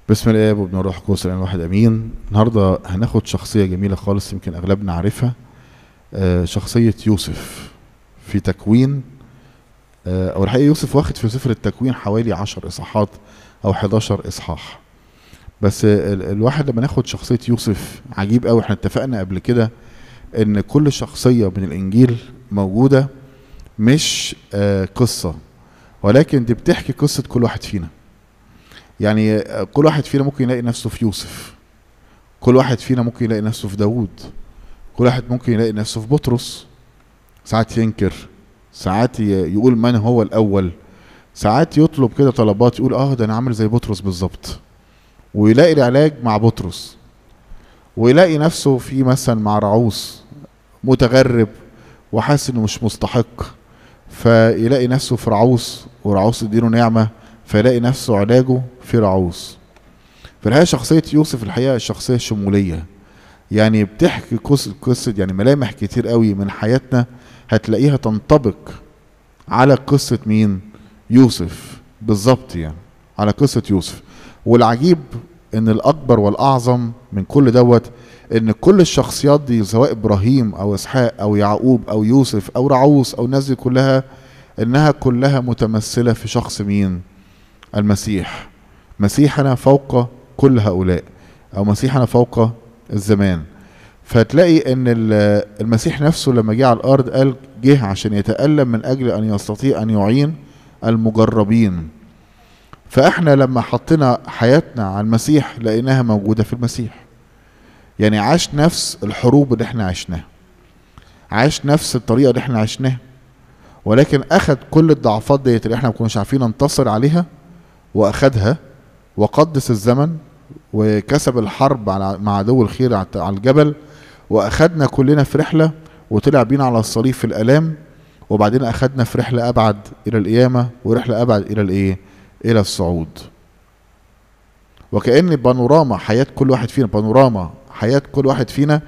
بسم الله وابن الروح القدس الان واحد امين النهارده هناخد شخصيه جميله خالص يمكن اغلبنا عارفها آه، شخصيه يوسف في تكوين آه، او الحقيقه يوسف واخد في سفر التكوين حوالي عشر اصحاحات او 11 اصحاح بس آه، ال- الواحد لما ناخد شخصيه يوسف عجيب قوي احنا اتفقنا قبل كده ان كل شخصيه من الانجيل موجوده مش آه، قصه ولكن دي بتحكي قصه كل واحد فينا يعني كل واحد فينا ممكن يلاقي نفسه في يوسف كل واحد فينا ممكن يلاقي نفسه في داوود كل واحد ممكن يلاقي نفسه في بطرس ساعات ينكر ساعات ي- يقول من هو الاول ساعات يطلب كده طلبات يقول اه ده انا عامل زي بطرس بالظبط ويلاقي العلاج مع بطرس ويلاقي نفسه في مثلا مع رعوس متغرب وحاسس انه مش مستحق فيلاقي نفسه في رعوس ورعوس تديله نعمه فيلاقي نفسه علاجه في رعوس في الحقيقه شخصيه يوسف الحقيقه الشخصيه شموليه يعني بتحكي قصه قصه يعني ملامح كتير قوي من حياتنا هتلاقيها تنطبق على قصه مين يوسف بالظبط يعني على قصه يوسف والعجيب ان الاكبر والاعظم من كل دوت ان كل الشخصيات دي سواء ابراهيم او اسحاق او يعقوب او يوسف او رعوس او الناس دي كلها انها كلها متمثله في شخص مين المسيح مسيحنا فوق كل هؤلاء او مسيحنا فوق الزمان فتلاقي ان ال- المسيح نفسه لما جه على الارض قال جه عشان يتالم من اجل ان يستطيع ان يعين المجربين فاحنا لما حطينا حياتنا على المسيح لقيناها موجوده في المسيح يعني عاش نفس الحروب اللي احنا عشناها عاش نفس الطريقه اللي احنا عشناها ولكن اخذ كل الضعفات ديت اللي احنا ما كناش عارفين ننتصر عليها واخدها وقدس الزمن وكسب الحرب على مع عدو الخير على على الجبل واخدنا كلنا في رحله وطلع بينا على الصليب في الالام وبعدين اخدنا في رحله ابعد الى القيامه ورحله ابعد الى الايه الى الصعود وكأن بانوراما حياة كل واحد فينا بانوراما حياة كل واحد فينا